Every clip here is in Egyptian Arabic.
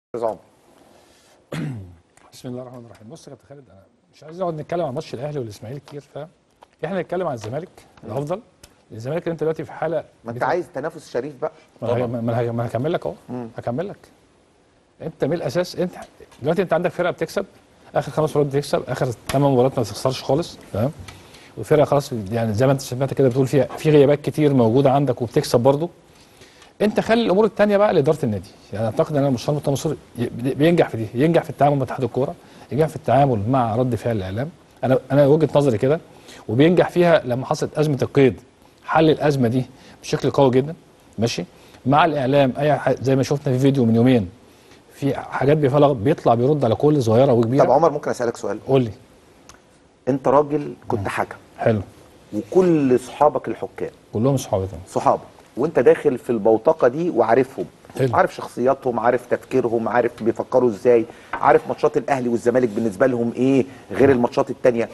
استاذ عمر بسم الله الرحمن الرحيم بص يا كابتن خالد انا مش عايز نقعد نتكلم عن ماتش الاهلي والاسماعيلي كتير فاهم احنا نتكلم عن الزمالك الافضل الزمالك انت دلوقتي في حاله ما انت بتاع- عايز تنافس شريف بقى ما انا ما أنا- ما أنا هكمل لك اهو هكمل لك انت من الاساس انت دلوقتي انت عندك فرقه بتكسب اخر خمس مباريات بتكسب اخر ثمان مباريات ما بتخسرش خالص تمام والفرقه خلاص يعني زي ما انت سمعت كده بتقول فيها في غيابات كتير موجوده عندك وبتكسب برضه انت خلي الامور الثانيه بقى لاداره النادي يعني اعتقد ان المستشار مرتضى منصور ي- بينجح في دي ينجح في التعامل مع اتحاد الكوره ينجح في التعامل مع رد فعل الاعلام انا انا وجهه نظري كده وبينجح فيها لما حصلت ازمه القيد حل الازمه دي بشكل قوي جدا ماشي مع الاعلام اي ح- زي ما شفنا في فيديو من يومين في حاجات بيفلغ بيطلع بيرد على كل صغيره وكبيره طب عمر ممكن اسالك سؤال قول لي انت راجل كنت حكم حلو وكل صحابك الحكام كلهم صحابي طبعا صحابك وانت داخل في البوتقه دي وعارفهم حلو. عارف شخصياتهم عارف تفكيرهم عارف بيفكروا ازاي عارف ماتشات الاهلي والزمالك بالنسبه لهم ايه غير الماتشات التانية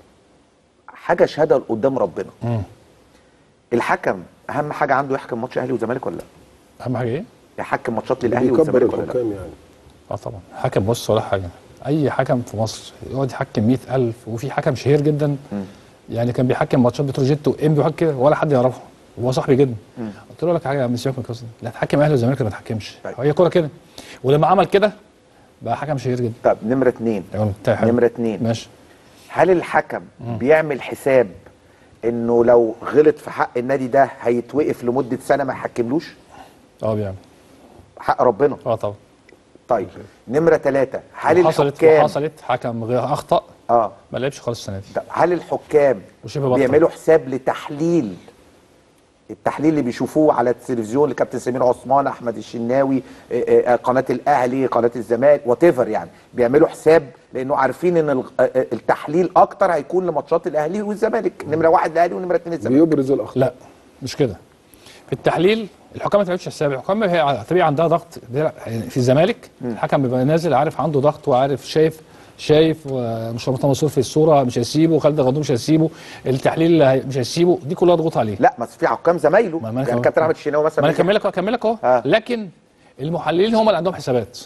حاجه شهاده قدام ربنا مم. الحكم اهم حاجه عنده يحكم ماتش اهلي وزمالك ولا لا اهم حاجه ايه؟ يحكم ماتشات للاهلي بيكبر والزمالك ولا لا الحكام يعني اه طبعا حكم بص ولا حاجه اي حكم في مصر يقعد يحكم 100000 وفي حكم شهير جدا يعني كان بيحكم ماتشات بتروجيت وام بيحكم كده ولا حد يعرفه وهو صاحبي جدا قلت له لك حاجه يا عم سيبك من القصه دي لا تحكم اهلي وزمالك ما تحكمش طيب. هي كوره كده ولما عمل كده بقى حكم شهير جدا طب نمره اتنين يعني بتاعي حلو. نمره اتنين ماشي هل الحكم بيعمل حساب انه لو غلط في حق النادي ده هيتوقف لمده سنه ما يحكملوش اه بيعمل حق ربنا اه طبعا طيب نمره ثلاثة هل حصلت الحكام حصلت حكم غير اخطا اه ما لعبش خالص السنه دي طب هل الحكام وشبه بطل. بيعملوا حساب لتحليل التحليل اللي بيشوفوه على التلفزيون لكابتن سمير عثمان احمد الشناوي آه، آه، قناه الاهلي قناه الزمالك وات يعني بيعملوا حساب لانه عارفين ان ال- آه، آه، التحليل اكتر هيكون لماتشات الاهلي والزمالك نمره واحد الاهلي ونمره اثنين الزمالك بيبرز الاخطاء لا مش كده في التحليل الحكام ما تعملش حساب الحكام هي طبيعي عندها ضغط بيلعب- يعني في الزمالك الحكم بيبقى نازل عارف عنده ضغط وعارف شايف شايف ومش مرتضى منصور في الصوره مش هيسيبه خالد غضون مش هيسيبه التحليل اللي هي- مش هيسيبه دي كلها ضغوط عليه لا بس في حكام زمايله ما- ما أنا يعني كمان- كابتن احمد الشناوي مثلا ما انا بيجي- اكمل لك اكمل لك اهو آه. لكن المحللين هم اللي عندهم حسابات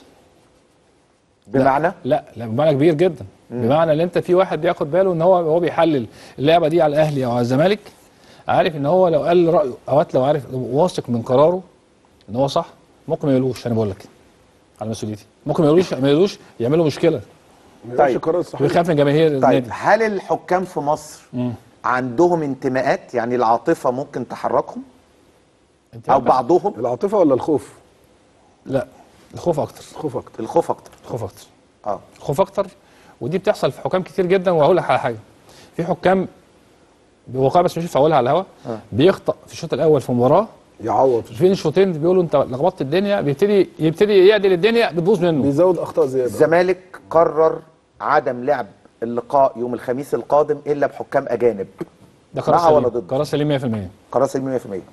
بمعنى لا لا بمعنى كبير جدا بمعنى ان انت في واحد بياخد باله ان هو هو بيحلل اللعبه دي على الاهلي او على الزمالك عارف ان هو لو قال رايه اوقات لو عارف لو واثق من قراره ان هو صح ممكن ما يقولوش انا بقول لك على مسؤوليتي ممكن ما يقولوش ما يقولوش يعملوا مشكله ما طيب. يبقاش قرار صحيح ويخاف من جماهير طيب النادي هل الحكام في مصر عندهم انتماءات يعني العاطفه ممكن تحركهم انت او بس- بعضهم العاطفه ولا الخوف؟ لا الخوف اكتر الخوف اكتر الخوف اكتر الخوف اكتر اه خوف اكتر ودي بتحصل في حكام كتير جدا وهقول لك على حاجه في حكام بواقع بس مش هقولها على الهوا بيخطأ في الشوط الاول في مباراه يعوض فين الشوطين بيقولوا انت لخبطت الدنيا بيبتدي يبتدي يعدل الدنيا بتبوظ منه بيزود اخطاء زياده الزمالك قرر عدم لعب اللقاء يوم الخميس القادم الا بحكام اجانب ده قرار مع ولا سليم ضد؟ قرار سليم 100% قرار سليم 100%